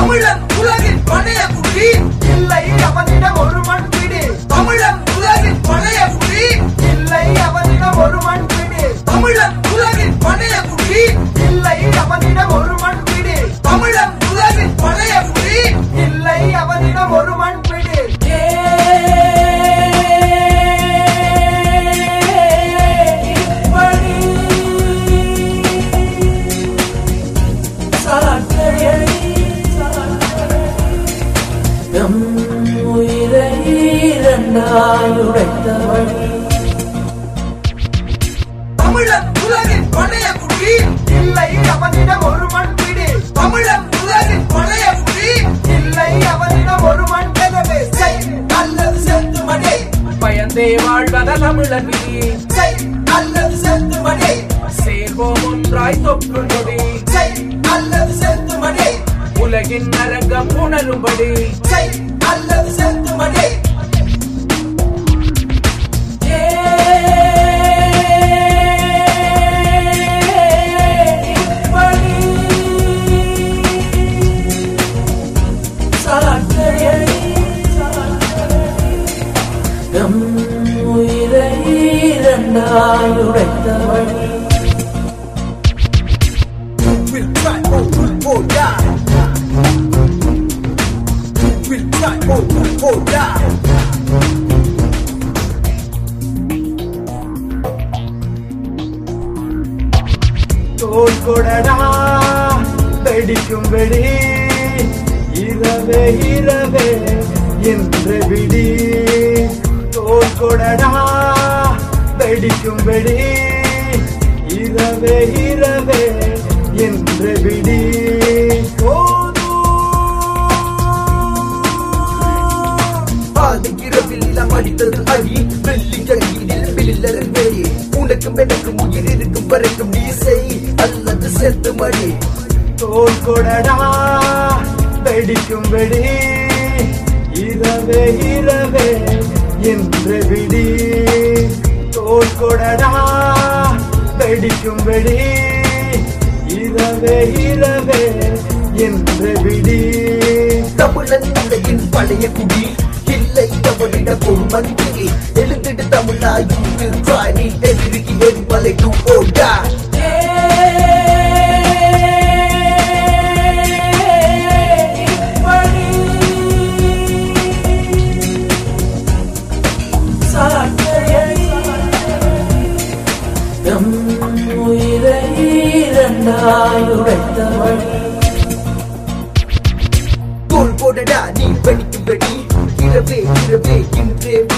தமிழன் உலகின் பழைய குடி இல்லை அவனிடம் ஒரு மண் பிடி தமிழன் உலகின் பழைய குடி இல்லை அவனிடம் ஒரு மண் பிடி தமிழன் உலகின் பழைய குடி இல்லை அவனிடம் ஒரு மண் பிடி தமிழன் உலகின் பழைய குடி இல்லை அவனிடம் ஒரு மண் பிடி தமிழன் உலகின் பழைய குடி இல்லை அவனிடம் ஒரு மண் பிடி தமிழன் உலகின் பழைய குடி இல்லை அவனிடம் ஒரு மண் எனவே செய் நல்லது செத்து மணி பயந்தே வாழ்வத தமிழன் விதி செய் நல்லது செத்து மணி சேர்வோம் ஒன்றாய் தொற்று நொடி செய் நல்லது செத்து மணி உலகின் அரங்கம் உணரும்படி செய் நல்லது செத்து மணி will try oh oh die will try oh oh die தோல் கொடடா வெடிக்கும் வெடி இரவே இரவே என்று விடி தோல் கொடடா வெடிக்கும் வெடி இரவே இரவே என்று விடி பாதி இரவில் நிலம் அடித்தது அடி வெள்ளி ஜங்கியில் வில்லரில் வெளி உனக்கும் எனக்கும் உயிர் இருக்கும் வரைக்கும் நீ செய் அல்லது செத்து மடி தோல் கொடடா வெடிக்கும் வெடி இரவே இரவே என்று விடி தோல் கொடடா வெடிக்கும் வெடி இரவே இரவே என்று விடி தமிழன் உலகின் பழைய குடி இல்லை தமிழிட ஒரு மந்திரி எழுந்திடு தமிழா you will try நீ எதிரிக்கு எரிமலை to or die தோல் போடடா நீ பணிக்கும் வெடி இரவே இரவே இன்றே